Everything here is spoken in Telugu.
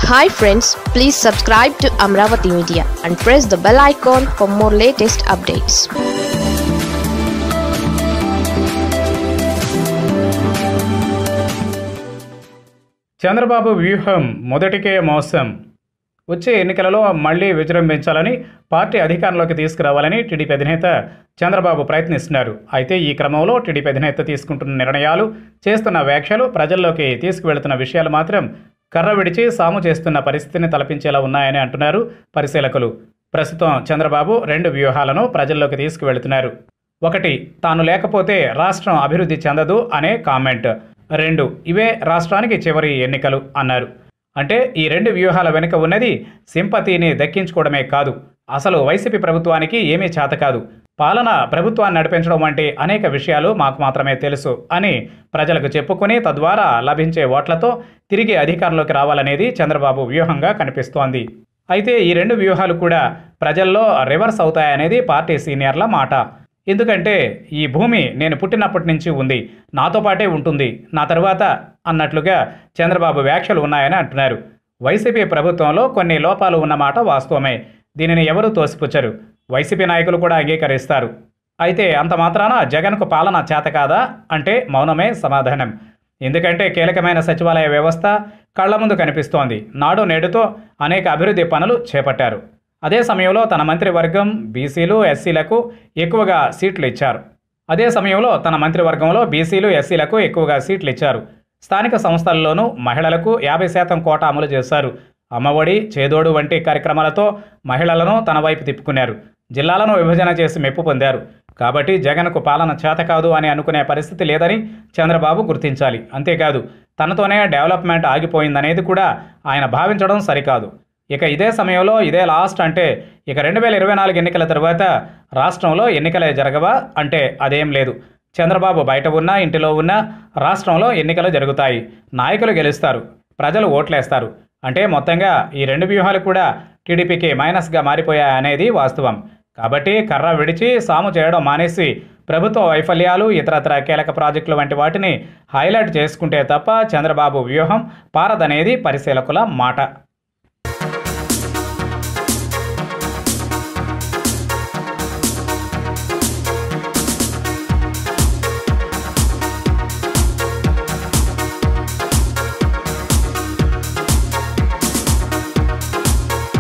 hi friends please subscribe to Amaravati media and press the bell icon for more latest updates Chandrababu వ్యూహం మొదటికే మోసం వచ్చే ఎన్నికలలో మళ్లీ విజృంభించాలని పార్టీ అధికారంలోకి తీసుకురావాలని టీడీపీ అధినేత చంద్రబాబు ప్రయత్నిస్తున్నారు అయితే ఈ క్రమంలో టీడీపీ అధినేత తీసుకుంటున్న నిర్ణయాలు చేస్తున్న వ్యాఖ్యలు ప్రజల్లోకి తీసుకువెళుతున్న విషయాలు మాత్రం కర్ర విడిచి సాము చేస్తున్న పరిస్థితిని తలపించేలా ఉన్నాయని అంటున్నారు పరిశీలకులు ప్రస్తుతం చంద్రబాబు రెండు వ్యూహాలను ప్రజల్లోకి తీసుకువెళుతున్నారు ఒకటి తాను లేకపోతే రాష్ట్రం అభివృద్ధి చెందదు అనే కామెంట్ రెండు ఇవే రాష్ట్రానికి చివరి ఎన్నికలు అన్నారు అంటే ఈ రెండు వ్యూహాల వెనుక ఉన్నది సింపతిని దక్కించుకోవడమే కాదు అసలు వైసీపీ ప్రభుత్వానికి ఏమీ చేత కాదు పాలన ప్రభుత్వాన్ని నడిపించడం వంటి అనేక విషయాలు మాకు మాత్రమే తెలుసు అని ప్రజలకు చెప్పుకుని తద్వారా లభించే ఓట్లతో తిరిగి అధికారంలోకి రావాలనేది చంద్రబాబు వ్యూహంగా కనిపిస్తోంది అయితే ఈ రెండు వ్యూహాలు కూడా ప్రజల్లో రివర్స్ అవుతాయనేది పార్టీ సీనియర్ల మాట ఎందుకంటే ఈ భూమి నేను పుట్టినప్పటి నుంచి ఉంది నాతో పాటే ఉంటుంది నా తర్వాత అన్నట్లుగా చంద్రబాబు వ్యాఖ్యలు ఉన్నాయని అంటున్నారు వైసీపీ ప్రభుత్వంలో కొన్ని లోపాలు ఉన్నమాట వాస్తవమే దీనిని ఎవరూ తోసిపుచ్చరు వైసీపీ నాయకులు కూడా అంగీకరిస్తారు అయితే అంత మాత్రాన జగన్కు పాలన చేత కాదా అంటే మౌనమే సమాధానం ఎందుకంటే కీలకమైన సచివాలయ వ్యవస్థ కళ్ల ముందు కనిపిస్తోంది నాడు నేడుతో అనేక అభివృద్ధి పనులు చేపట్టారు అదే సమయంలో తన మంత్రివర్గం బీసీలు ఎస్సీలకు ఎక్కువగా సీట్లు ఇచ్చారు అదే సమయంలో తన మంత్రివర్గంలో బీసీలు ఎస్సీలకు ఎక్కువగా సీట్లు ఇచ్చారు స్థానిక సంస్థల్లోనూ మహిళలకు యాభై శాతం కోటా అమలు చేశారు అమ్మఒడి చేదోడు వంటి కార్యక్రమాలతో మహిళలను తన వైపు తిప్పుకున్నారు జిల్లాలను విభజన చేసి మెప్పు పొందారు కాబట్టి జగన్కు పాలన చేత కాదు అని అనుకునే పరిస్థితి లేదని చంద్రబాబు గుర్తించాలి అంతేకాదు తనతోనే డెవలప్మెంట్ ఆగిపోయిందనేది కూడా ఆయన భావించడం సరికాదు ఇక ఇదే సమయంలో ఇదే లాస్ట్ అంటే ఇక రెండు వేల ఇరవై నాలుగు ఎన్నికల తర్వాత రాష్ట్రంలో ఎన్నికలే జరగవా అంటే అదేం లేదు చంద్రబాబు బయట ఉన్నా ఇంటిలో ఉన్నా రాష్ట్రంలో ఎన్నికలు జరుగుతాయి నాయకులు గెలుస్తారు ప్రజలు ఓట్లేస్తారు అంటే మొత్తంగా ఈ రెండు వ్యూహాలు కూడా టీడీపీకి మైనస్గా మారిపోయాయనేది వాస్తవం కాబట్టి కర్ర విడిచి సాము చేయడం మానేసి ప్రభుత్వ వైఫల్యాలు ఇతరత్ర కీలక ప్రాజెక్టులు వంటి వాటిని హైలైట్ చేసుకుంటే తప్ప చంద్రబాబు వ్యూహం పారదనేది పరిశీలకుల మాట